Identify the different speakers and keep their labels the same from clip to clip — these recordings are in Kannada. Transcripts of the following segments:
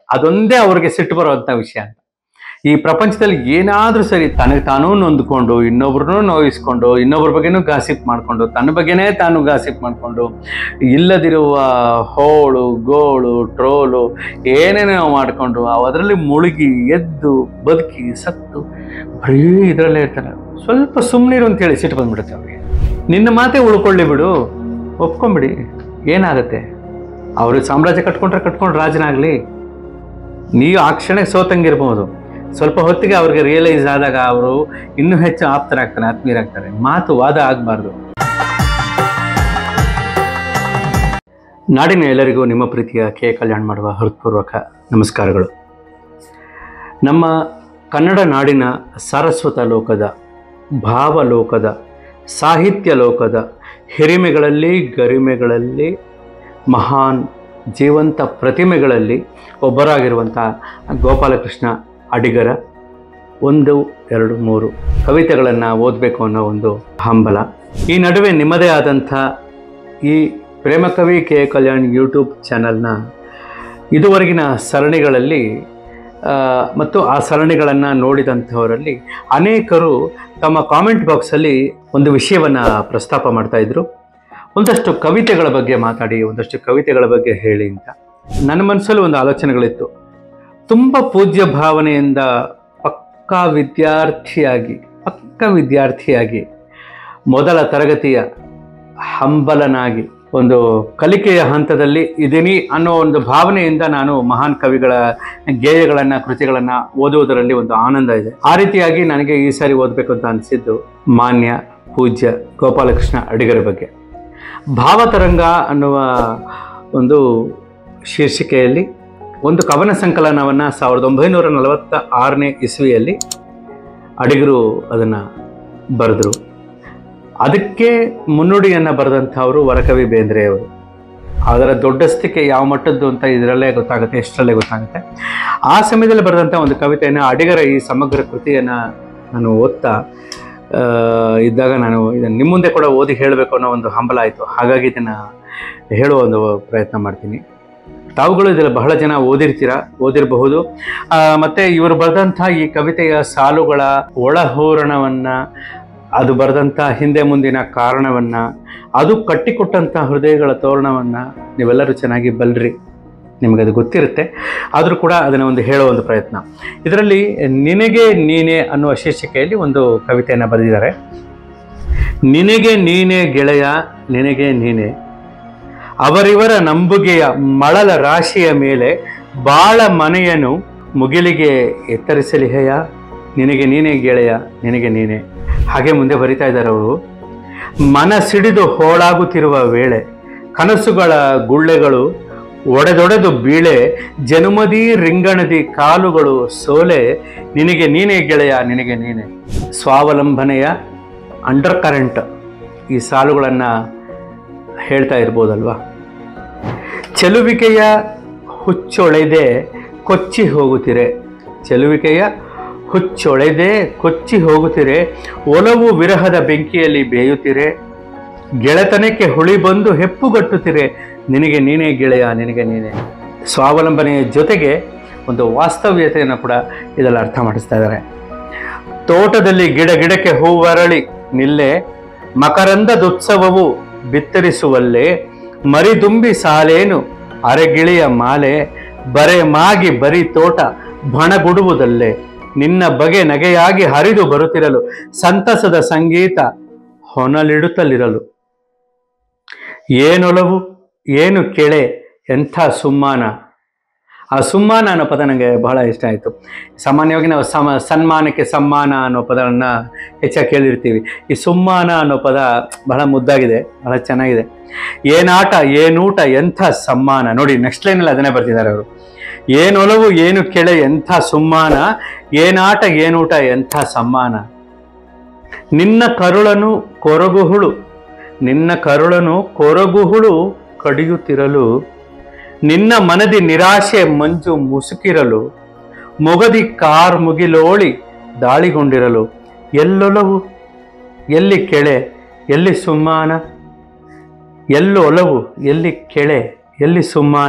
Speaker 1: ಅದೊಂದೇ ಅವ್ರಿಗೆ ಸಿಟ್ಟು ಬರುವಂತ ವಿಷಯ ಅಂತ ಈ ಪ್ರಪಂಚದಲ್ಲಿ ಏನಾದ್ರೂ ಸರಿ ತನಗೆ ತಾನೂ ನೊಂದ್ಕೊಂಡು ಇನ್ನೊಬ್ರನ್ನೂ ನೋಯಿಸ್ಕೊಂಡು ಇನ್ನೊಬ್ರ ಬಗ್ಗೆನೂ ಗಾಸಿಪ್ ಮಾಡ್ಕೊಂಡು ತನ್ನ ಬಗ್ಗೆನೇ ತಾನು ಗಾಸಿಪ್ ಮಾಡ್ಕೊಂಡು ಇಲ್ಲದಿರುವ ಹೋಳು ಗೋಳು ಟ್ರೋಲು ಏನೇನೋ ಮಾಡ್ಕೊಂಡು ಅದರಲ್ಲಿ ಮುಳುಗಿ ಎದ್ದು ಬದುಕಿ ಸತ್ತು ಬರೀ ಇದರಲ್ಲೇ ಇರ್ತಾರೆ ಸ್ವಲ್ಪ ಸುಮ್ಮನಿರು ಅಂತೇಳಿ ಸಿಟ್ಟು ಬಂದ್ಬಿಡುತ್ತೆ ಅವ್ರಿಗೆ ನಿನ್ನ ಮಾತೇ ಉಳ್ಕೊಳ್ಳಿ ಬಿಡು ಒಪ್ಕೊಂಬಿಡಿ ಏನಾಗುತ್ತೆ ಅವರು ಸಾಮ್ರಾಜ್ಯ ಕಟ್ಕೊಂಡ್ರೆ ಕಟ್ಕೊಂಡು ರಾಜನಾಗಲಿ ನೀವು ಆ ಕ್ಷಣಕ್ಕೆ ಸೋತಂಗಿರ್ಬೋದು ಸ್ವಲ್ಪ ಹೊತ್ತಿಗೆ ಅವ್ರಿಗೆ ರಿಯಲೈಸ್ ಆದಾಗ ಅವರು ಇನ್ನೂ ಹೆಚ್ಚು ಆಪ್ತರಾಗ್ತಾರೆ ಆತ್ಮೀಯರಾಗ್ತಾರೆ ಮಾತು ವಾದ ಆಗಬಾರ್ದು ನಾಡಿನ ಎಲ್ಲರಿಗೂ ನಿಮ್ಮ ಪ್ರೀತಿಯ ಕೆ ಕಲ್ಯಾಣ ಮಾಡುವ ಹೃತ್ಪೂರ್ವಕ ನಮಸ್ಕಾರಗಳು ನಮ್ಮ ಕನ್ನಡ ನಾಡಿನ ಸಾರಸ್ವತ ಲೋಕದ ಭಾವಲೋಕದ ಸಾಹಿತ್ಯ ಲೋಕದ ಹಿರಿಮೆಗಳಲ್ಲಿ ಗರಿಮೆಗಳಲ್ಲಿ ಮಹಾನ್ ಜೀವಂತ ಪ್ರತಿಮೆಗಳಲ್ಲಿ ಒಬ್ಬರಾಗಿರುವಂಥ ಗೋಪಾಲಕೃಷ್ಣ ಅಡಿಗರ ಒಂದು ಎರಡು ಮೂರು ಕವಿತೆಗಳನ್ನು ಓದಬೇಕು ಅನ್ನೋ ಒಂದು ಹಂಬಲ ಈ ನಡುವೆ ನಿಮ್ಮದೇ ಆದಂಥ ಈ ಪ್ರೇಮಕವಿ ಕೆ ಕಲ್ಯಾಣ್ ಯೂಟ್ಯೂಬ್ ಚಾನಲ್ನ ಇದುವರೆಗಿನ ಸರಣಿಗಳಲ್ಲಿ ಆ, ಮತ್ತು ಆ ಸರಣಿಗಳನ್ನು ನೋಡಿದಂಥವರಲ್ಲಿ ಅನೇಕರು ತಮ್ಮ ಕಾಮೆಂಟ್ ಬಾಕ್ಸಲ್ಲಿ ಒಂದು ವಿಷಯವನ್ನು ಪ್ರಸ್ತಾಪ ಮಾಡ್ತಾ ಇದ್ರು ಒಂದಷ್ಟು ಕವಿತೆಗಳ ಬಗ್ಗೆ ಮಾತಾಡಿ ಒಂದಷ್ಟು ಕವಿತೆಗಳ ಬಗ್ಗೆ ಹೇಳಿ ಅಂತ ನನ್ನ ಮನಸ್ಸಲ್ಲಿ ಒಂದು ಆಲೋಚನೆಗಳಿತ್ತು ತುಂಬ ಪೂಜ್ಯ ಭಾವನೆಯಿಂದ ಪಕ್ಕಾ ವಿದ್ಯಾರ್ಥಿಯಾಗಿ ಪಕ್ಕ ವಿದ್ಯಾರ್ಥಿಯಾಗಿ ಮೊದಲ ತರಗತಿಯ ಹಂಬಲನಾಗಿ ಒಂದು ಕಲಿಕೆಯ ಹಂತದಲ್ಲಿ ಇದೀನಿ ಅನ್ನೋ ಒಂದು ಭಾವನೆಯಿಂದ ನಾನು ಮಹಾನ್ ಕವಿಗಳ ಗೇಯಗಳನ್ನು ಕೃತಿಗಳನ್ನು ಓದುವುದರಲ್ಲಿ ಒಂದು ಆನಂದ ಇದೆ ಆ ರೀತಿಯಾಗಿ ನನಗೆ ಈ ಸಾರಿ ಓದಬೇಕು ಅಂತ ಅನಿಸಿದ್ದು ಮಾನ್ಯ ಪೂಜ್ಯ ಗೋಪಾಲಕೃಷ್ಣ ಅಡಿಗರ ಬಗ್ಗೆ ಭಾವತರಂಗ ಅನ್ನುವ ಒಂದು ಶೀರ್ಷಿಕೆಯಲ್ಲಿ ಒಂದು ಕವನ ಸಂಕಲನವನ್ನು ಸಾವಿರದ ಒಂಬೈನೂರ ನಲವತ್ತ ಆರನೇ ಇಸ್ವಿಯಲ್ಲಿ ಅಡಿಗರು ಅದನ್ನು ಬರೆದರು ಅದಕ್ಕೆ ಮುನ್ನುಡಿಯನ್ನು ಬರೆದಂಥವರು ವರಕವಿ ಬೇಂದ್ರೆಯವರು ಅದರ ದೊಡ್ಡಸ್ತಿಕೆ ಯಾವ ಮಟ್ಟದ್ದು ಅಂತ ಇದರಲ್ಲೇ ಗೊತ್ತಾಗುತ್ತೆ ಎಷ್ಟರಲ್ಲೇ ಗೊತ್ತಾಗುತ್ತೆ ಆ ಸಮಯದಲ್ಲಿ ಬರೆದಂಥ ಒಂದು ಕವಿತೆಯನ್ನು ಅಡಿಗರ ಈ ಸಮಗ್ರ ಕೃತಿಯನ್ನು ನಾನು ಓದ್ತಾ ಆ, ಇದ್ದಾಗ ನಾನು ಇದನ್ನು ನಿಮ್ಮ ಮುಂದೆ ಕೂಡ ಓದಿ ಹೇಳಬೇಕು ಅನ್ನೋ ಒಂದು ಹಂಬಲ ಆಯಿತು ಹಾಗಾಗಿ ಇದನ್ನು ಹೇಳುವ ಒಂದು ಪ್ರಯತ್ನ ಮಾಡ್ತೀನಿ ತಾವುಗಳು ಇದರಲ್ಲಿ ಬಹಳ ಜನ ಓದಿರ್ತೀರ ಓದಿರಬಹುದು ಆ, ಮತ್ತೆ ಇವರು ಬರೆದಂಥ ಈ ಕವಿತೆಯ ಸಾಲುಗಳ ಒಳಹೂರಣವನ್ನ ಅದು ಬರೆದಂಥ ಹಿಂದೆ ಮುಂದಿನ ಕಾರಣವನ್ನ ಅದು ಕಟ್ಟಿಕೊಟ್ಟಂಥ ಹೃದಯಗಳ ತೋರಣವನ್ನ ನೀವೆಲ್ಲರೂ ಚೆನ್ನಾಗಿ ಬಲ್ರಿ ನಿಮಗದು ಗೊತ್ತಿರುತ್ತೆ ಆದರೂ ಕೂಡ ಅದನ್ನು ಒಂದು ಹೇಳೋ ಒಂದು ಪ್ರಯತ್ನ ಇದರಲ್ಲಿ ನಿನಗೆ ನೀನೆ ಅನ್ನುವ ಶೀರ್ಷಿಕೆಯಲ್ಲಿ ಒಂದು ಕವಿತೆಯನ್ನು ಬರೆದಿದ್ದಾರೆ ನಿನಗೆ ನೀನೆ ಗೆಳೆಯ ನಿನಗೆ ನೀನೆ ಅವರಿವರ ನಂಬುಗೆಯ ಮಳಲ ರಾಶಿಯ ಮೇಲೆ ಬಾಳ ಮನೆಯನ್ನು ಮುಗಿಲಿಗೆ ಎತ್ತರಿಸಲಿಹೆಯ ನಿನಗೆ ನೀನೇ ಗೆಳೆಯ ನಿನಗೆ ನೀನೆ ಹಾಗೆ ಮುಂದೆ ಬರಿತಾ ಇದ್ದಾರೆ ಅವರು ಮನಸಿಡಿದು ಹೋಳಾಗುತ್ತಿರುವ ವೇಳೆ ಕನಸುಗಳ ಗುಳ್ಳೆಗಳು ಒಡೆದೊಡೆದು ಬೀಳೆ ಜನುಮದಿ ರಿಂಗಣದಿ ಕಾಲುಗಳು ಸೋಲೆ ನಿನಗೆ ನೀನೇ ಗೆಳೆಯ ನಿನಗೆ ನೀನೆ ಸ್ವಾವಲಂಬನೆಯ ಅಂಡರ್ ಕರೆಂಟ್ ಈ ಸಾಲುಗಳನ್ನು ಹೇಳ್ತಾ ಇರ್ಬೋದಲ್ವಾ ಚೆಲುವಿಕೆಯ ಹುಚ್ಚೊಳೆದೆ ಕೊಚ್ಚಿ ಹೋಗುತ್ತಿರೆ ಚೆಲುವಿಕೆಯ ಹುಚ್ಚೊಳೆದೆ ಕೊಚ್ಚಿ ಹೋಗುತ್ತಿರೆ ಒಲವು ವಿರಹದ ಬೆಂಕಿಯಲ್ಲಿ ಬೇಯುತ್ತಿರೆ ಗೆಳೆತನಕ್ಕೆ ಹುಳಿ ಬಂದು ಹೆಪ್ಪುಗಟ್ಟುತ್ತಿರೆ ನಿನಗೆ ನೀನೇ ಗೆಳೆಯ ನಿನಗೆ ನೀನೇ ಸ್ವಾವಲಂಬನೆಯ ಜೊತೆಗೆ ಒಂದು ವಾಸ್ತವ್ಯತೆಯನ್ನು ಕೂಡ ಇದರಲ್ಲಿ ಅರ್ಥ ಮಾಡಿಸ್ತಾ ಇದ್ದಾರೆ ತೋಟದಲ್ಲಿ ಗಿಡ ಗಿಡಕ್ಕೆ ಹೂವರಳಿ ನಿಲ್ಲೆ ಮಕರಂದದುತ್ಸವವು ಬಿತ್ತರಿಸುವಲ್ಲೇ ಮರಿದುಂಬಿ ಸಾಲೇನು ಅರೆಗಿಳಿಯ ಮಾಲೆ ಬರೆ ಮಾಗಿ ಬರಿ ತೋಟ ಬಣಗುಡುವುದಲ್ಲೇ ನಿನ್ನ ಬಗೆ ನಗೆಯಾಗಿ ಹರಿದು ಬರುತ್ತಿರಲು ಸಂತಸದ ಸಂಗೀತ ಹೊನಲಿಡುತ್ತಲಿರಲು ಏನೊಲವು ಏನು ಕೆಳೆ ಎಂಥ ಸುಮ್ಮಾನ ಆ ಸುಮ್ಮಾನ ಅನ್ನೋ ಪದ ನನಗೆ ಬಹಳ ಇಷ್ಟ ಆಯಿತು ಸಾಮಾನ್ಯವಾಗಿ ನಾವು ಸಮ ಸನ್ಮಾನಕ್ಕೆ ಸಮ್ಮಾನ ಅನ್ನೋ ಪದವನ್ನು ಹೆಚ್ಚಾಗಿ ಕೇಳಿರ್ತೀವಿ ಈ ಸುಮ್ಮಾನ ಅನ್ನೋ ಪದ ಬಹಳ ಮುದ್ದಾಗಿದೆ ಬಹಳ ಚೆನ್ನಾಗಿದೆ ಏನಾಟ ಏನೂಟ ಎಂಥ ಸಮ್ಮಾನ ನೋಡಿ ನೆಕ್ಸ್ಟ್ ಲೈನಲ್ಲಿ ಅದನ್ನೇ ಬರ್ತಿದ್ದಾರೆ ಅವರು ಏನೊಲವು ಏನು ಕೆಳೆ ಎಂಥ ಸುಮ್ಮಾನ ಏನಾಟ ಏನೂಟ ಎಂಥ ಸಮ್ಮಾನ ನಿನ್ನ ಕರುಳನು ಕೊರಗುಹುಳು ನಿನ್ನ ಕರುಳನು ಕೊರಗುಹುಳು ಕಡಿಯುತ್ತಿರಲು ನಿನ್ನ ಮನದಿ ನಿರಾಶೆ ಮಂಜು ಮುಸುಕಿರಲು ಮೊಗದಿ ಕಾರ್ ಮುಗಿಲೋಳಿ ದಾಳಿಗೊಂಡಿರಲು ಎಲ್ಲೊಲವು ಎಲ್ಲಿ ಕೆಳೆ ಎಲ್ಲಿ ಸುಮ್ಮಾನ ಎಲ್ಲೊಲವು ಎಲ್ಲಿ ಕೆಳೆ ಎಲ್ಲಿ ಸುಮ್ಮಾನ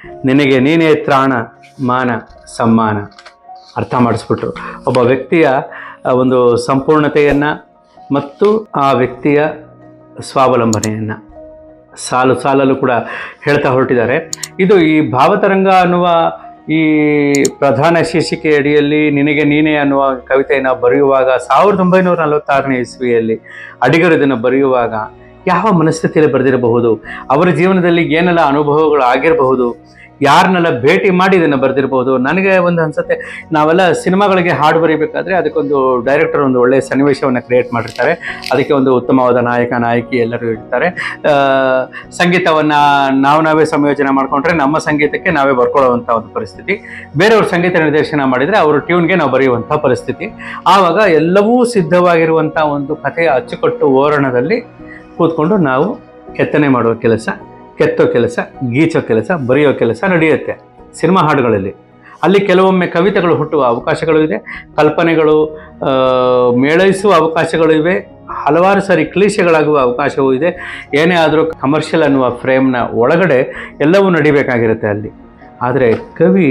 Speaker 1: ನಿನಗೆ ನೀನೇ ತ್ರಾಣ ಮಾನ ಸಮ್ಮಾನ ಅರ್ಥ ಮಾಡಿಸ್ಬಿಟ್ರು ಒಬ್ಬ ವ್ಯಕ್ತಿಯ ಆ, ಒಂದು ಸಂಪೂರ್ಣತೆಯನ್ನು ಮತ್ತು ಆ ವ್ಯಕ್ತಿಯ ಸ್ವಾವಲಂಬನೆಯನ್ನು ಸಾಲು ಸಾಲಲು ಕೂಡ ಹೇಳ್ತಾ ಹೊರಟಿದ್ದಾರೆ ಇದು ಈ ಭಾವತರಂಗ ಅನ್ನುವ ಈ ಪ್ರಧಾನ ಶೀರ್ಷಿಕೆ ಅಡಿಯಲ್ಲಿ ನಿನಗೆ ನೀನೇ ಅನ್ನುವ ಕವಿತೆಯನ್ನು ಬರೆಯುವಾಗ ಸಾವಿರದ ಒಂಬೈನೂರ ನಲವತ್ತಾರನೇ ಇಸ್ವಿಯಲ್ಲಿ ಅಡಿಗರು ಇದನ್ನು ಬರೆಯುವಾಗ ಯಾವ ಮನಸ್ಥಿತಿಯಲ್ಲಿ ಬರೆದಿರಬಹುದು ಅವರ ಜೀವನದಲ್ಲಿ ಏನೆಲ್ಲ ಅನುಭವಗಳು ಆಗಿರಬಹುದು ಯಾರನ್ನೆಲ್ಲ ಭೇಟಿ ಮಾಡಿ ಇದನ್ನು ಬರೆದಿರಬಹುದು ನನಗೆ ಒಂದು ಅನ್ಸುತ್ತೆ ನಾವೆಲ್ಲ ಸಿನಿಮಾಗಳಿಗೆ ಹಾಡು ಬರೀಬೇಕಾದ್ರೆ ಅದಕ್ಕೊಂದು ಡೈರೆಕ್ಟರ್ ಒಂದು ಒಳ್ಳೆಯ ಸನ್ನಿವೇಶವನ್ನು ಕ್ರಿಯೇಟ್ ಮಾಡಿರ್ತಾರೆ ಅದಕ್ಕೆ ಒಂದು ಉತ್ತಮವಾದ ನಾಯಕ ನಾಯಕಿ ಎಲ್ಲರೂ ಇರ್ತಾರೆ ಆ, ಸಂಗೀತವನ್ನು ನಾವು ನಾವೇ ಸಂಯೋಜನೆ ಮಾಡಿಕೊಂಡ್ರೆ ನಮ್ಮ ಸಂಗೀತಕ್ಕೆ ನಾವೇ ಬರ್ಕೊಳ್ಳುವಂಥ ಒಂದು ಪರಿಸ್ಥಿತಿ ಬೇರೆಯವ್ರ ಸಂಗೀತ ನಿರ್ದೇಶನ ಮಾಡಿದರೆ ಅವರು ಟ್ಯೂನ್ಗೆ ನಾವು ಬರೆಯುವಂಥ ಪರಿಸ್ಥಿತಿ ಆವಾಗ ಎಲ್ಲವೂ ಸಿದ್ಧವಾಗಿರುವಂಥ ಒಂದು ಕಥೆಯ ಅಚ್ಚುಕಟ್ಟು ಓರಣದಲ್ಲಿ ಕೂತ್ಕೊಂಡು ನಾವು ಕೆತ್ತನೆ ಮಾಡುವ ಕೆಲಸ ಕೆತ್ತೋ ಕೆಲಸ ಗೀಚೋ ಕೆಲಸ ಬರೆಯೋ ಕೆಲಸ ನಡೆಯುತ್ತೆ ಸಿನಿಮಾ ಹಾಡುಗಳಲ್ಲಿ ಅಲ್ಲಿ ಕೆಲವೊಮ್ಮೆ ಕವಿತೆಗಳು ಹುಟ್ಟುವ ಅವಕಾಶಗಳು ಇದೆ ಕಲ್ಪನೆಗಳು ಆ, ಮೇಳೈಸುವ ಅವಕಾಶಗಳು ಇವೆ ಹಲವಾರು ಸಾರಿ ಕ್ಲೀಶೆಗಳಾಗುವ ಅವಕಾಶವೂ ಇದೆ ಏನೇ ಆದರೂ ಕಮರ್ಷಿಯಲ್ ಅನ್ನುವ ಫ್ರೇಮ್ನ ಒಳಗಡೆ ಎಲ್ಲವೂ ನಡಿಬೇಕಾಗಿರುತ್ತೆ ಅಲ್ಲಿ ಆದರೆ ಕವಿ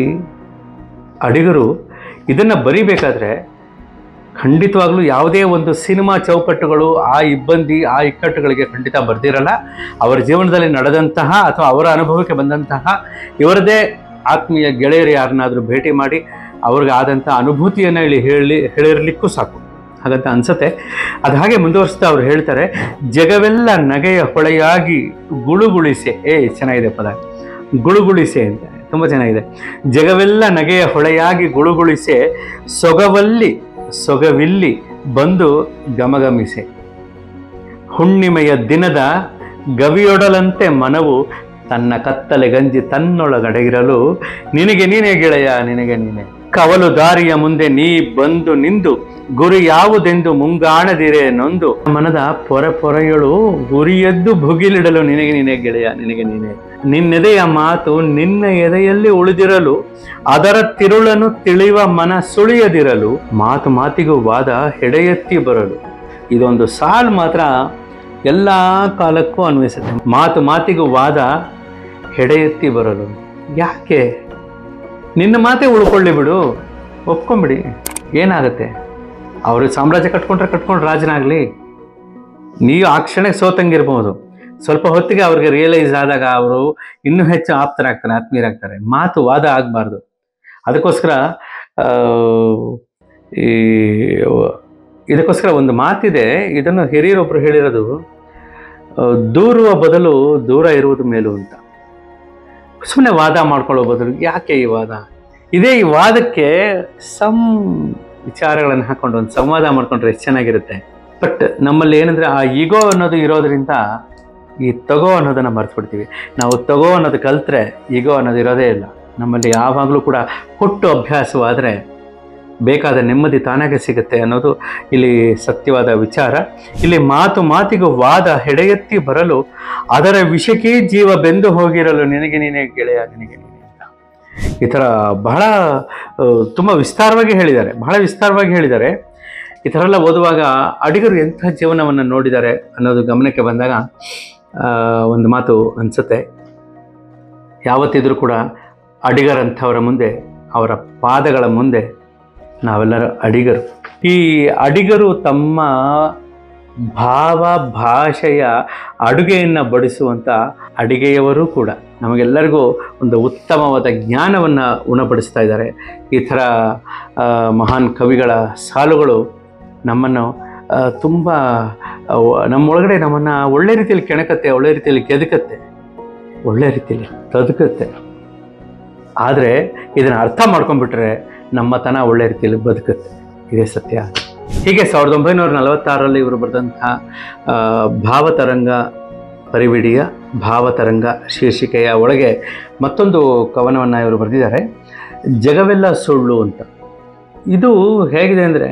Speaker 1: ಅಡಿಗರು ಇದನ್ನು ಬರಿಬೇಕಾದ್ರೆ ಖಂಡಿತವಾಗ್ಲೂ ಯಾವುದೇ ಒಂದು ಸಿನಿಮಾ ಚೌಕಟ್ಟುಗಳು ಆ ಇಬ್ಬಂದಿ ಆ ಇಕ್ಕಟ್ಟುಗಳಿಗೆ ಖಂಡಿತ ಬರ್ದಿರಲ್ಲ ಅವರ ಜೀವನದಲ್ಲಿ ನಡೆದಂತಹ ಅಥವಾ ಅವರ ಅನುಭವಕ್ಕೆ ಬಂದಂತಹ ಇವರದೇ ಆತ್ಮೀಯ ಗೆಳೆಯರು ಯಾರನ್ನಾದರೂ ಭೇಟಿ ಮಾಡಿ ಅವ್ರಿಗೆ ಆದಂಥ ಅನುಭೂತಿಯನ್ನು ಇಲ್ಲಿ ಹೇಳಿ ಹೇಳಿರ್ಲಿಕ್ಕೂ ಸಾಕು ಹಾಗಂತ ಅನ್ಸತ್ತೆ ಅದು ಹಾಗೆ ಮುಂದುವರಿಸ್ತಾ ಅವ್ರು ಹೇಳ್ತಾರೆ ಜಗವೆಲ್ಲ ನಗೆಯ ಹೊಳೆಯಾಗಿ ಗುಳುಗುಳಿಸೆ ಏ ಚೆನ್ನಾಗಿದೆ ಪದ ಗುಳುಗುಳಿಸೆ ಅಂತ ತುಂಬ ಚೆನ್ನಾಗಿದೆ ಜಗವೆಲ್ಲ ನಗೆಯ ಹೊಳೆಯಾಗಿ ಗುಳುಗುಳಿಸೆ ಸೊಗವಲ್ಲಿ ಸೊಗವಿಲ್ಲಿ ಬಂದು ಗಮಗಮಿಸೆ ಹುಣ್ಣಿಮೆಯ ದಿನದ ಗವಿಯೊಡಲಂತೆ ಮನವು ತನ್ನ ಕತ್ತಲೆ ಗಂಜಿ ತನ್ನೊಳಗಡೆಗಿರಲು ನಿನಗೆ ನೀನೇ ಗೆಳೆಯ ನಿನಗೆ ನೀನೆ ಕವಲು ದಾರಿಯ ಮುಂದೆ ನೀ ಬಂದು ನಿಂದು ಗುರಿ ಯಾವುದೆಂದು ಮುಂಗಾಣದಿರೆ ನೊಂದು ಮನದ ಪೊರೆ ಪೊರೆಯಳು ಗುರಿಯದ್ದು ಭುಗಿಲಿಡಲು ನಿನಗೆ ನೀನೇ ಗೆಳೆಯ ನಿನಗೆ ನೀನೆ ನಿನ್ನೆದೆಯ ಮಾತು ನಿನ್ನ ಎದೆಯಲ್ಲಿ ಉಳಿದಿರಲು ಅದರ ತಿರುಳನ್ನು ತಿಳಿಯುವ ಮನ ಸುಳಿಯದಿರಲು ಮಾತು ಮಾತಿಗೂ ವಾದ ಹೆಡೆಯೆತ್ತಿ ಬರಲು ಇದೊಂದು ಸಾಲು ಮಾತ್ರ ಎಲ್ಲ ಕಾಲಕ್ಕೂ ಅನ್ವಯಿಸುತ್ತೆ ಮಾತು ಮಾತಿಗೂ ವಾದ ಹೆಡೆಯೆತ್ತಿ ಬರಲು ಯಾಕೆ ನಿನ್ನ ಮಾತೇ ಉಳ್ಕೊಳ್ಳಿ ಬಿಡು ಒಪ್ಕೊಂಬಿಡಿ ಏನಾಗುತ್ತೆ ಅವರು ಸಾಮ್ರಾಜ್ಯ ಕಟ್ಕೊಂಡ್ರೆ ಕಟ್ಕೊಂಡು ರಾಜನಾಗಲಿ ನೀವು ಆ ಕ್ಷಣಕ್ಕೆ ಸೋತಂಗಿರ್ಬೋದು ಸ್ವಲ್ಪ ಹೊತ್ತಿಗೆ ಅವ್ರಿಗೆ ರಿಯಲೈಸ್ ಆದಾಗ ಅವರು ಇನ್ನೂ ಹೆಚ್ಚು ಆಪ್ತರಾಗ್ತಾರೆ ಆತ್ಮೀಯರಾಗ್ತಾರೆ ಮಾತು ವಾದ ಆಗಬಾರ್ದು ಅದಕ್ಕೋಸ್ಕರ ಆ, ಈ ಇದಕ್ಕೋಸ್ಕರ ಒಂದು ಮಾತಿದೆ ಇದನ್ನು ಹಿರಿಯರೊಬ್ಬರು ಹೇಳಿರೋದು ಆ, ದೂರುವ ಬದಲು ದೂರ ಇರುವುದು ಮೇಲು ಅಂತ ಸುಮ್ಮನೆ ವಾದ ಮಾಡ್ಕೊಳ್ಳೋ ಬದಲು ಯಾಕೆ ಈ ವಾದ ಇದೇ ಈ ವಾದಕ್ಕೆ ಸಮ್ ವಿಚಾರಗಳನ್ನು ಹಾಕೊಂಡು ಒಂದು ಸಂವಾದ ಮಾಡ್ಕೊಂಡ್ರೆ ಎಷ್ಟು ಚೆನ್ನಾಗಿರುತ್ತೆ ಬಟ್ ನಮ್ಮಲ್ಲಿ ಏನಂದ್ರೆ ಆ ಈಗೋ ಅನ್ನೋದು ಇರೋದ್ರಿಂದ ಈ ತಗೋ ಅನ್ನೋದನ್ನು ಮರ್ತ್ಬಿಡ್ತೀವಿ ನಾವು ತಗೋ ಅನ್ನೋದು ಕಲ್ತ್ರೆ ಈಗೋ ಅನ್ನೋದು ಇರೋದೇ ಇಲ್ಲ ನಮ್ಮಲ್ಲಿ ಯಾವಾಗಲೂ ಕೂಡ ಕೊಟ್ಟು ಅಭ್ಯಾಸವಾದರೆ ಬೇಕಾದ ನೆಮ್ಮದಿ ತಾನಾಗೆ ಸಿಗುತ್ತೆ ಅನ್ನೋದು ಇಲ್ಲಿ ಸತ್ಯವಾದ ವಿಚಾರ ಇಲ್ಲಿ ಮಾತು ಮಾತಿಗೂ ವಾದ ಹೆಡೆಯೆತ್ತಿ ಬರಲು ಅದರ ವಿಷಕ್ಕೆ ಜೀವ ಬೆಂದು ಹೋಗಿರಲು ನಿನಗೆ ನೀನೇ ಗೆಳೆಯ ನಿನಗೆ ನೀನೆ ಅಂತ ಈ ಥರ ಬಹಳ ಆ, ತುಂಬ ವಿಸ್ತಾರವಾಗಿ ಹೇಳಿದ್ದಾರೆ ಬಹಳ ವಿಸ್ತಾರವಾಗಿ ಹೇಳಿದ್ದಾರೆ ಈ ಥರ ಎಲ್ಲ ಓದುವಾಗ ಅಡಿಗರು ಎಂಥ ಜೀವನವನ್ನು ನೋಡಿದ್ದಾರೆ ಅನ್ನೋದು ಗಮನಕ್ಕೆ ಬಂದಾಗ ಆ, ಒಂದು ಮಾತು ಅನಿಸುತ್ತೆ ಯಾವತ್ತಿದ್ರೂ ಕೂಡ ಅಡಿಗರಂಥವರ ಮುಂದೆ ಅವರ ಪಾದಗಳ ಮುಂದೆ ನಾವೆಲ್ಲರೂ ಅಡಿಗರು ಈ ಅಡಿಗರು ತಮ್ಮ ಭಾವ ಭಾಷೆಯ ಅಡುಗೆಯನ್ನು ಬಡಿಸುವಂಥ ಅಡಿಗೆಯವರು ಕೂಡ ನಮಗೆಲ್ಲರಿಗೂ ಒಂದು ಉತ್ತಮವಾದ ಜ್ಞಾನವನ್ನು ಉಣಬಡಿಸ್ತಾ ಇದ್ದಾರೆ ಈ ಥರ ಆ, ಮಹಾನ್ ಕವಿಗಳ ಸಾಲುಗಳು ನಮ್ಮನ್ನು ಆ, ತುಂಬ ಆ, ನಮ್ಮೊಳಗಡೆ ನಮ್ಮನ್ನು ಒಳ್ಳೆ ರೀತಿಯಲ್ಲಿ ಕೆಣಕತ್ತೆ ಒಳ್ಳೆ ರೀತಿಯಲ್ಲಿ ಕೆದಕತ್ತೆ ಒಳ್ಳೆ ರೀತಿಯಲ್ಲಿ ತದುಕತ್ತೆ ಆದರೆ ಇದನ್ನು ಅರ್ಥ ಮಾಡ್ಕೊಂಡ್ಬಿಟ್ರೆ ನಮ್ಮತನ ಒಳ್ಳೆ ರೀತಿಯಲ್ಲಿ ಬದುಕುತ್ತೆ ಇದೇ ಸತ್ಯ ಹೀಗೆ ಸಾವಿರದ ಒಂಬೈನೂರ ನಲವತ್ತಾರರಲ್ಲಿ ಇವರು ಬರೆದಂತಹ ಆ, ಭಾವತರಂಗ ಪರಿವಿಡಿಯ ಭಾವತರಂಗ ಶೀರ್ಷಿಕೆಯ ಒಳಗೆ ಮತ್ತೊಂದು ಕವನವನ್ನು ಇವರು ಬರೆದಿದ್ದಾರೆ ಜಗವೆಲ್ಲ ಸುಳ್ಳು ಅಂತ ಇದು ಹೇಗಿದೆ ಅಂದರೆ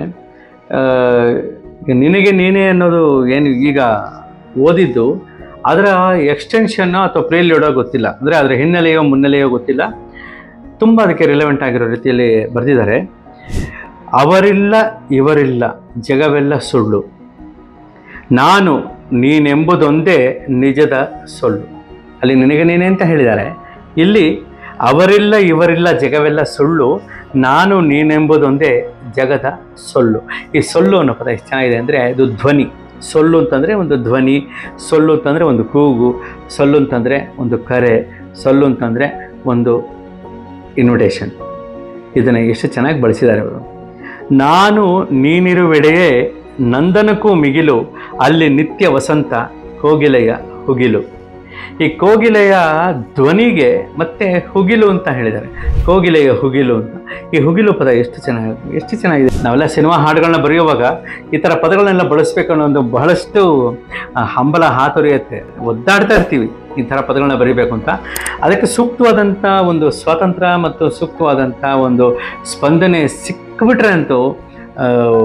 Speaker 1: ನಿನಗೆ ನೀನೇ ಅನ್ನೋದು ಏನು ಈಗ ಓದಿದ್ದು ಅದರ ಎಕ್ಸ್ಟೆನ್ಷನ್ನು ಅಥವಾ ಪ್ರೇಲಿಯೋಡೋ ಗೊತ್ತಿಲ್ಲ ಅಂದರೆ ಅದರ ಹಿನ್ನೆಲೆಯೋ ಮುನ್ನೆಲೆಯೋ ಗೊತ್ತಿಲ್ಲ ತುಂಬ ಅದಕ್ಕೆ ರಿಲೆವೆಂಟ್ ಆಗಿರೋ ರೀತಿಯಲ್ಲಿ ಬರೆದಿದ್ದಾರೆ ಅವರಿಲ್ಲ ಇವರಿಲ್ಲ ಜಗವೆಲ್ಲ ಸುಳ್ಳು ನಾನು ನೀನೆಂಬುದೊಂದೇ ನಿಜದ ಸೊಳ್ಳು ಅಲ್ಲಿ ನಿನಗೆ ನೀನೆ ಅಂತ ಹೇಳಿದ್ದಾರೆ ಇಲ್ಲಿ ಅವರಿಲ್ಲ ಇವರಿಲ್ಲ ಜಗವೆಲ್ಲ ಸುಳ್ಳು ನಾನು ನೀನೆಂಬುದೊಂದೇ ಜಗದ ಸೊಲ್ಲು ಈ ಸೊಲ್ಲು ಅನ್ನೋ ಪದ ಎಷ್ಟು ಚೆನ್ನಾಗಿದೆ ಅಂದರೆ ಇದು ಧ್ವನಿ ಸೊಲ್ಲು ಅಂತಂದರೆ ಒಂದು ಧ್ವನಿ ಸೊಲ್ಲು ಅಂತಂದರೆ ಒಂದು ಕೂಗು ಸೊಲ್ಲು ಅಂತಂದರೆ ಒಂದು ಕರೆ ಸೊಲ್ಲು ಅಂತಂದರೆ ಒಂದು ಇನ್ವಿಟೇಷನ್ ಇದನ್ನು ಎಷ್ಟು ಚೆನ್ನಾಗಿ ಬಳಸಿದ್ದಾರೆ ಅವರು ನಾನು ನೀನಿರುವೆಡೆಯೇ ನಂದನಕ್ಕೂ ಮಿಗಿಲು ಅಲ್ಲಿ ನಿತ್ಯ ವಸಂತ ಕೋಗಿಲೆಯ ಹುಗಿಲು ಈ ಕೋಗಿಲೆಯ ಧ್ವನಿಗೆ ಮತ್ತೆ ಹುಗಿಲು ಅಂತ ಹೇಳಿದ್ದಾರೆ ಕೋಗಿಲೆಯ ಹುಗಿಲು ಅಂತ ಈ ಹುಗಿಲು ಪದ ಎಷ್ಟು ಚೆನ್ನಾಗಿ ಎಷ್ಟು ಚೆನ್ನಾಗಿದೆ ನಾವೆಲ್ಲ ಸಿನಿಮಾ ಹಾಡುಗಳನ್ನ ಬರೆಯುವಾಗ ಈ ಥರ ಪದಗಳನ್ನೆಲ್ಲ ಬಳಸಬೇಕು ಅನ್ನೋ ಒಂದು ಬಹಳಷ್ಟು ಆ, ಹಂಬಲ ಹಾತೊರೆಯುತ್ತೆ ಒದ್ದಾಡ್ತಾ ಇರ್ತೀವಿ ಈ ಥರ ಪದಗಳನ್ನ ಬರೀಬೇಕು ಅಂತ ಅದಕ್ಕೆ ಸೂಕ್ತವಾದಂಥ ಒಂದು ಸ್ವಾತಂತ್ರ್ಯ ಮತ್ತು ಸೂಕ್ತವಾದಂಥ ಒಂದು ಸ್ಪಂದನೆ ಸಿಕ್ಕಿಬಿಟ್ರೆ ಅಂತೂ ಆ,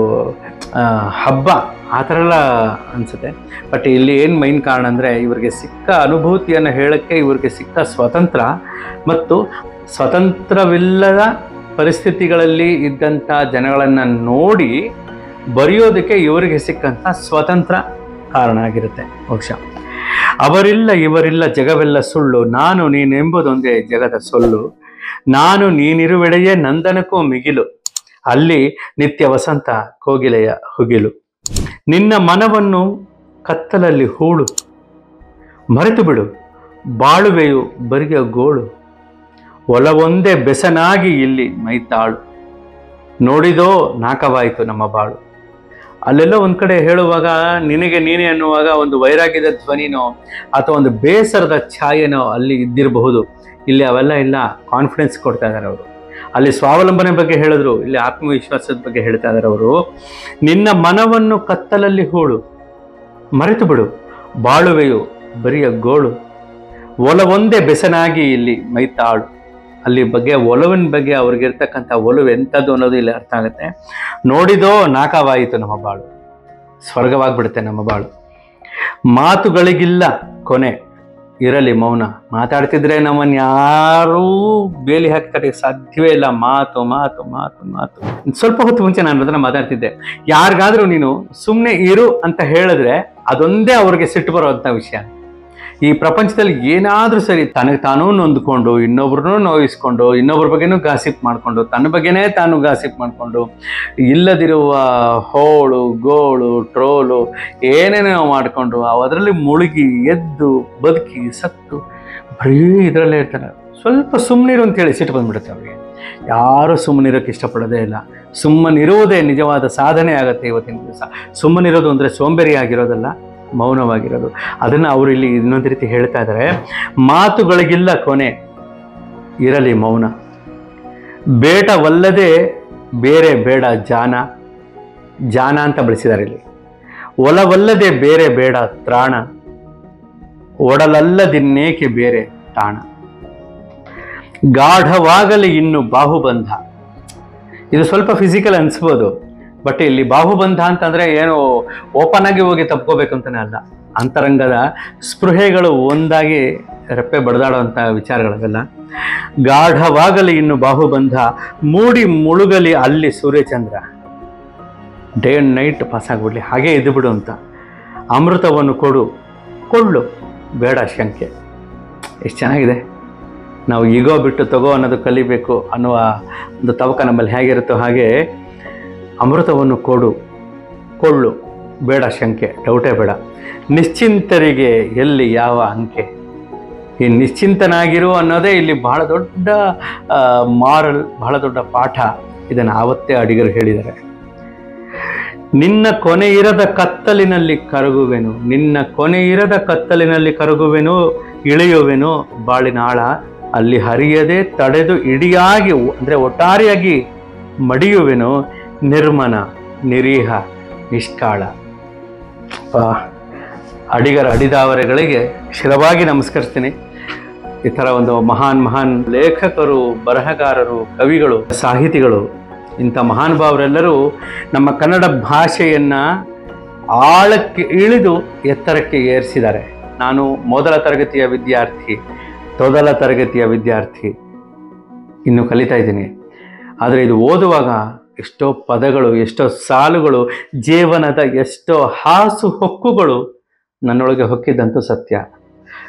Speaker 1: ಆ, ಹಬ್ಬ ಆ ಥರ ಎಲ್ಲ ಅನಿಸುತ್ತೆ ಬಟ್ ಇಲ್ಲಿ ಏನು ಮೈನ್ ಕಾರಣ ಅಂದರೆ ಇವರಿಗೆ ಸಿಕ್ಕ ಅನುಭೂತಿಯನ್ನು ಹೇಳೋಕ್ಕೆ ಇವರಿಗೆ ಸಿಕ್ಕ ಸ್ವಾತಂತ್ರ್ಯ ಮತ್ತು ಸ್ವತಂತ್ರವಿಲ್ಲದ ಪರಿಸ್ಥಿತಿಗಳಲ್ಲಿ ಇದ್ದಂಥ ಜನಗಳನ್ನು ನೋಡಿ ಬರೆಯೋದಕ್ಕೆ ಇವರಿಗೆ ಸಿಕ್ಕಂಥ ಸ್ವತಂತ್ರ ಕಾರಣ ಆಗಿರುತ್ತೆ ಬಹುಶಃ ಅವರಿಲ್ಲ ಇವರಿಲ್ಲ ಜಗವೆಲ್ಲ ಸುಳ್ಳು ನಾನು ನೀನೆಂಬುದೊಂದೇ ಜಗದ ಸೊಲ್ಲು ನಾನು ನೀನಿರುವೆಡೆಯೇ ನಂದನಕ್ಕೂ ಮಿಗಿಲು ಅಲ್ಲಿ ನಿತ್ಯ ವಸಂತ ಕೋಗಿಲೆಯ ಹುಗಿಲು ನಿನ್ನ ಮನವನ್ನು ಕತ್ತಲಲ್ಲಿ ಹೂಳು ಮರೆತು ಬಿಡು ಬಾಳುವೆಯು ಬರಿಯ ಗೋಳು ಒಲವೊಂದೇ ಬೆಸನಾಗಿ ಇಲ್ಲಿ ಮೈತಾಳು ನೋಡಿದೋ ನಾಕವಾಯಿತು ನಮ್ಮ ಬಾಳು ಅಲ್ಲೆಲ್ಲೋ ಒಂದು ಕಡೆ ಹೇಳುವಾಗ ನಿನಗೆ ನೀನೇ ಅನ್ನುವಾಗ ಒಂದು ವೈರಾಗ್ಯದ ಧ್ವನಿನೋ ಅಥವಾ ಒಂದು ಬೇಸರದ ಛಾಯೆನೋ ಅಲ್ಲಿ ಇದ್ದಿರಬಹುದು ಇಲ್ಲಿ ಅವೆಲ್ಲ ಇಲ್ಲ ಕಾನ್ಫಿಡೆನ್ಸ್ ಕೊಡ್ತಾ ಇದ್ದಾರೆ ಅವರು ಅಲ್ಲಿ ಸ್ವಾವಲಂಬನೆ ಬಗ್ಗೆ ಹೇಳಿದ್ರು ಇಲ್ಲಿ ಆತ್ಮವಿಶ್ವಾಸದ ಬಗ್ಗೆ ಹೇಳ್ತಾ ಇದ್ದಾರೆ ಅವರು ನಿನ್ನ ಮನವನ್ನು ಕತ್ತಲಲ್ಲಿ ಹೂಳು ಮರೆತು ಬಿಡು ಬಾಳುವೆಯು ಬರಿಯ ಗೋಳು ಒಲವೊಂದೇ ಬೆಸನಾಗಿ ಇಲ್ಲಿ ಮೈತಾಳು ಅಲ್ಲಿ ಬಗ್ಗೆ ಒಲವಿನ ಬಗ್ಗೆ ಅವ್ರಿಗಿರ್ತಕ್ಕಂಥ ಒಲವು ಎಂಥದ್ದು ಅನ್ನೋದು ಇಲ್ಲಿ ಅರ್ಥ ಆಗುತ್ತೆ ನೋಡಿದೋ ನಾಕವಾಯಿತು ನಮ್ಮ ಬಾಳು ಸ್ವರ್ಗವಾಗ್ಬಿಡುತ್ತೆ ನಮ್ಮ ಬಾಳು ಮಾತುಗಳಿಗಿಲ್ಲ ಕೊನೆ ಇರಲಿ ಮೌನ ಮಾತಾಡ್ತಿದ್ರೆ ನಮ್ಮನ್ನು ಯಾರೂ ಬೇಲಿ ಹಾಕ್ತಾರೆ ಸಾಧ್ಯವೇ ಇಲ್ಲ ಮಾತು ಮಾತು ಮಾತು ಮಾತು ಸ್ವಲ್ಪ ಹೊತ್ತು ಮುಂಚೆ ನಾನು ಅದನ್ನ ಮಾತಾಡ್ತಿದ್ದೆ ಯಾರಿಗಾದ್ರೂ ನೀನು ಸುಮ್ಮನೆ ಇರು ಅಂತ ಹೇಳಿದ್ರೆ ಅದೊಂದೇ ಅವ್ರಿಗೆ ಸಿಟ್ಟು ಬರುವಂಥ ವಿಷಯ ಈ ಪ್ರಪಂಚದಲ್ಲಿ ಏನಾದರೂ ಸರಿ ತನಗೆ ತಾನೂ ನೊಂದ್ಕೊಂಡು ಇನ್ನೊಬ್ರನ್ನೂ ನೋಯಿಸ್ಕೊಂಡು ಇನ್ನೊಬ್ರ ಬಗ್ಗೆನೂ ಗಾಸಿಪ್ ಮಾಡಿಕೊಂಡು ತನ್ನ ಬಗ್ಗೆನೇ ತಾನು ಗಾಸಿಪ್ ಮಾಡಿಕೊಂಡು ಇಲ್ಲದಿರುವ ಹೋಳು ಗೋಳು ಟ್ರೋಲು ಏನೇನೋ ಮಾಡಿಕೊಂಡು ಅದರಲ್ಲಿ ಮುಳುಗಿ ಎದ್ದು ಬದುಕಿ ಸತ್ತು ಬರೀ ಇದರಲ್ಲೇ ಇರ್ತಾರೆ ಸ್ವಲ್ಪ ಸುಮ್ಮನಿರು ಅಂತೇಳಿ ಸಿಟ್ಟು ಬಂದ್ಬಿಡುತ್ತೆ ಅವ್ರಿಗೆ ಯಾರೂ ಸುಮ್ಮನಿರೋಕ್ಕೆ ಇಷ್ಟಪಡೋದೇ ಇಲ್ಲ ಸುಮ್ಮನಿರುವುದೇ ನಿಜವಾದ ಸಾಧನೆ ಆಗುತ್ತೆ ಇವತ್ತಿನ ದಿವಸ ಸುಮ್ಮನಿರೋದು ಅಂದರೆ ಸೋಂಬೇರಿ ಆಗಿರೋದಲ್ಲ ಮೌನವಾಗಿರೋದು ಅದನ್ನು ಅವರು ಇಲ್ಲಿ ಇನ್ನೊಂದು ರೀತಿ ಹೇಳ್ತಾ ಇದ್ದಾರೆ ಮಾತುಗಳಿಗಿಲ್ಲ ಕೊನೆ ಇರಲಿ ಮೌನ ಬೇಟವಲ್ಲದೆ ಬೇರೆ ಬೇಡ ಜಾನ ಜಾನ ಅಂತ ಬಳಸಿದ್ದಾರೆ ಇಲ್ಲಿ ಒಲವಲ್ಲದೆ ಬೇರೆ ಬೇಡ ತ್ರಾಣ ಒಡಲಲ್ಲದಿನ್ನೇಕೆ ಬೇರೆ ತಾಣ ಗಾಢವಾಗಲಿ ಇನ್ನು ಬಾಹುಬಂಧ ಇದು ಸ್ವಲ್ಪ ಫಿಸಿಕಲ್ ಅನಿಸ್ಬೋದು ಬಟ್ ಇಲ್ಲಿ ಬಾಹುಬಂಧ ಅಂತಂದ್ರೆ ಏನು ಓಪನ್ ಆಗಿ ಹೋಗಿ ತಪ್ಕೋಬೇಕು ಅಂತಾನೆ ಅಲ್ಲ ಅಂತರಂಗದ ಸ್ಪೃಹೆಗಳು ಒಂದಾಗಿ ರೆಪ್ಪೆ ಬಡದಾಡುವಂಥ ವಿಚಾರಗಳವೆಲ್ಲ ಗಾಢವಾಗಲಿ ಇನ್ನು ಬಾಹುಬಂಧ ಮೂಡಿ ಮುಳುಗಲಿ ಅಲ್ಲಿ ಸೂರ್ಯಚಂದ್ರ ಡೇ ಅಂಡ್ ನೈಟ್ ಪಾಸ್ ಆಗ್ಬಿಡ್ಲಿ ಹಾಗೆ ಇದ್ದು ಬಿಡು ಅಂತ ಅಮೃತವನ್ನು ಕೊಡು ಕೊಳ್ಳು ಬೇಡ ಶಂಕೆ ಎಷ್ಟು ಚೆನ್ನಾಗಿದೆ ನಾವು ಈಗೋ ಬಿಟ್ಟು ತಗೋ ಅನ್ನೋದು ಕಲಿಬೇಕು ಅನ್ನುವ ಒಂದು ತವಕ ನಮ್ಮಲ್ಲಿ ಹೇಗಿರುತ್ತೋ ಹಾಗೆ ಅಮೃತವನ್ನು ಕೊಡು ಕೊಳ್ಳು ಬೇಡ ಶಂಕೆ ಡೌಟೇ ಬೇಡ ನಿಶ್ಚಿಂತರಿಗೆ ಎಲ್ಲಿ ಯಾವ ಅಂಕೆ ಈ ನಿಶ್ಚಿಂತನಾಗಿರು ಅನ್ನೋದೇ ಇಲ್ಲಿ ಬಹಳ ದೊಡ್ಡ ಮಾರಲ್ ಬಹಳ ದೊಡ್ಡ ಪಾಠ ಇದನ್ನು ಆವತ್ತೇ ಅಡಿಗರು ಹೇಳಿದ್ದಾರೆ ನಿನ್ನ ಕೊನೆ ಇರದ ಕತ್ತಲಿನಲ್ಲಿ ಕರಗುವೆನು ನಿನ್ನ ಕೊನೆ ಇರದ ಕತ್ತಲಿನಲ್ಲಿ ಕರಗುವೆನು ಇಳಿಯುವೆನು ಬಾಳಿನ ಆಳ ಅಲ್ಲಿ ಹರಿಯದೆ ತಡೆದು ಇಡಿಯಾಗಿ ಅಂದರೆ ಒಟ್ಟಾರೆಯಾಗಿ ಮಡಿಯುವೆನು ನಿರ್ಮನ ನಿರೀಹ ನಿಷ್ಕಾಳ ಆ, ಅಡಿಗರ ಅಡಿದಾವರೆಗಳಿಗೆ ಶಿರವಾಗಿ ನಮಸ್ಕರಿಸ್ತೀನಿ ಈ ಥರ ಒಂದು ಮಹಾನ್ ಮಹಾನ್ ಲೇಖಕರು ಬರಹಗಾರರು ಕವಿಗಳು ಸಾಹಿತಿಗಳು ಇಂಥ ಮಹಾನುಭಾವರೆಲ್ಲರೂ ನಮ್ಮ ಕನ್ನಡ ಭಾಷೆಯನ್ನು ಆಳಕ್ಕೆ ಇಳಿದು ಎತ್ತರಕ್ಕೆ ಏರಿಸಿದ್ದಾರೆ ನಾನು ಮೊದಲ ತರಗತಿಯ ವಿದ್ಯಾರ್ಥಿ ತೊದಲ ತರಗತಿಯ ವಿದ್ಯಾರ್ಥಿ ಇನ್ನು ಕಲಿತಾ ಇದ್ದೀನಿ ಆದರೆ ಇದು ಓದುವಾಗ ಎಷ್ಟೋ ಪದಗಳು ಎಷ್ಟೋ ಸಾಲುಗಳು ಜೀವನದ ಎಷ್ಟೋ ಹಾಸು ಹೊಕ್ಕುಗಳು ನನ್ನೊಳಗೆ ಹೊಕ್ಕಿದ್ದಂತೂ ಸತ್ಯ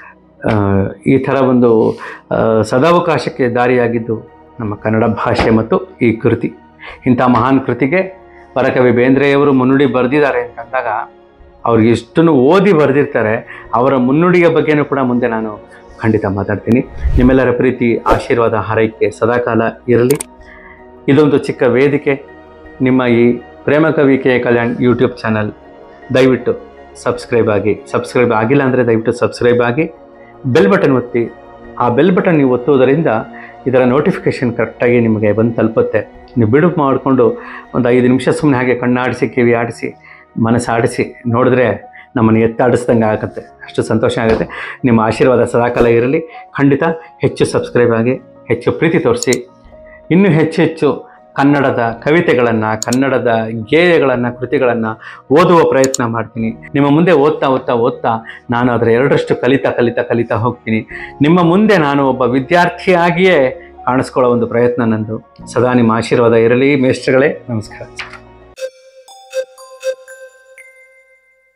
Speaker 1: ಆ, ಈ ಥರ ಒಂದು ಆ, ಸದಾವಕಾಶಕ್ಕೆ ದಾರಿಯಾಗಿದ್ದು ನಮ್ಮ ಕನ್ನಡ ಭಾಷೆ ಮತ್ತು ಈ ಕೃತಿ ಇಂಥ ಮಹಾನ್ ಕೃತಿಗೆ ವರಕವಿ ಬೇಂದ್ರೆಯವರು ಮುನ್ನುಡಿ ಬರೆದಿದ್ದಾರೆ ಅಂತಂದಾಗ ಅವ್ರಿಗೆ ಇಷ್ಟನ್ನು ಓದಿ ಬರೆದಿರ್ತಾರೆ ಅವರ ಮುನ್ನುಡಿಯ ಬಗ್ಗೆನೂ ಕೂಡ ಮುಂದೆ ನಾನು ಖಂಡಿತ ಮಾತಾಡ್ತೀನಿ ನಿಮ್ಮೆಲ್ಲರ ಪ್ರೀತಿ ಆಶೀರ್ವಾದ ಹಾರೈಕೆ ಸದಾಕಾಲ ಇರಲಿ ಇದೊಂದು ಚಿಕ್ಕ ವೇದಿಕೆ ನಿಮ್ಮ ಈ ಪ್ರೇಮ ಕವಿ ಕೆ ಕಲ್ಯಾಣ್ ಯೂಟ್ಯೂಬ್ ಚಾನಲ್ ದಯವಿಟ್ಟು ಸಬ್ಸ್ಕ್ರೈಬ್ ಆಗಿ ಸಬ್ಸ್ಕ್ರೈಬ್ ಆಗಿಲ್ಲ ಅಂದರೆ ದಯವಿಟ್ಟು ಸಬ್ಸ್ಕ್ರೈಬ್ ಆಗಿ ಬೆಲ್ ಬಟನ್ ಒತ್ತಿ ಆ ಬೆಲ್ ಬಟನ್ ನೀವು ಒತ್ತುವುದರಿಂದ ಇದರ ನೋಟಿಫಿಕೇಷನ್ ಕರೆಕ್ಟಾಗಿ ನಿಮಗೆ ಬಂದು ತಲುಪುತ್ತೆ ನೀವು ಬಿಡು ಮಾಡಿಕೊಂಡು ಒಂದು ಐದು ನಿಮಿಷ ಸುಮ್ಮನೆ ಹಾಗೆ ಕಣ್ಣಾಡಿಸಿ ಕಿವಿ ಆಡಿಸಿ ಮನಸ್ಸಾಡಿಸಿ ನೋಡಿದ್ರೆ ನಮ್ಮನ್ನು ಎತ್ತಾಡಿಸ್ದಂಗೆ ಆಗುತ್ತೆ ಅಷ್ಟು ಸಂತೋಷ ಆಗುತ್ತೆ ನಿಮ್ಮ ಆಶೀರ್ವಾದ ಸದಾಕಾಲ ಇರಲಿ ಖಂಡಿತ ಹೆಚ್ಚು ಸಬ್ಸ್ಕ್ರೈಬ್ ಆಗಿ ಹೆಚ್ಚು ಪ್ರೀತಿ ತೋರಿಸಿ ಇನ್ನೂ ಹೆಚ್ಚು ಹೆಚ್ಚು ಕನ್ನಡದ ಕವಿತೆಗಳನ್ನು ಕನ್ನಡದ ಗೇಯಗಳನ್ನು ಕೃತಿಗಳನ್ನು ಓದುವ ಪ್ರಯತ್ನ ಮಾಡ್ತೀನಿ ನಿಮ್ಮ ಮುಂದೆ ಓದ್ತಾ ಓದ್ತಾ ಓದ್ತಾ ನಾನು ಅದರ ಎರಡರಷ್ಟು ಕಲಿತಾ ಕಲಿತಾ ಕಲಿತಾ ಹೋಗ್ತೀನಿ ನಿಮ್ಮ ಮುಂದೆ ನಾನು ಒಬ್ಬ ವಿದ್ಯಾರ್ಥಿಯಾಗಿಯೇ ಕಾಣಿಸ್ಕೊಳ್ಳೋ ಒಂದು ಪ್ರಯತ್ನ ನಂದು ಸದಾ ನಿಮ್ಮ ಆಶೀರ್ವಾದ ಇರಲಿ ಮೇಷ್ಟ್ರುಗಳೇ ನಮಸ್ಕಾರ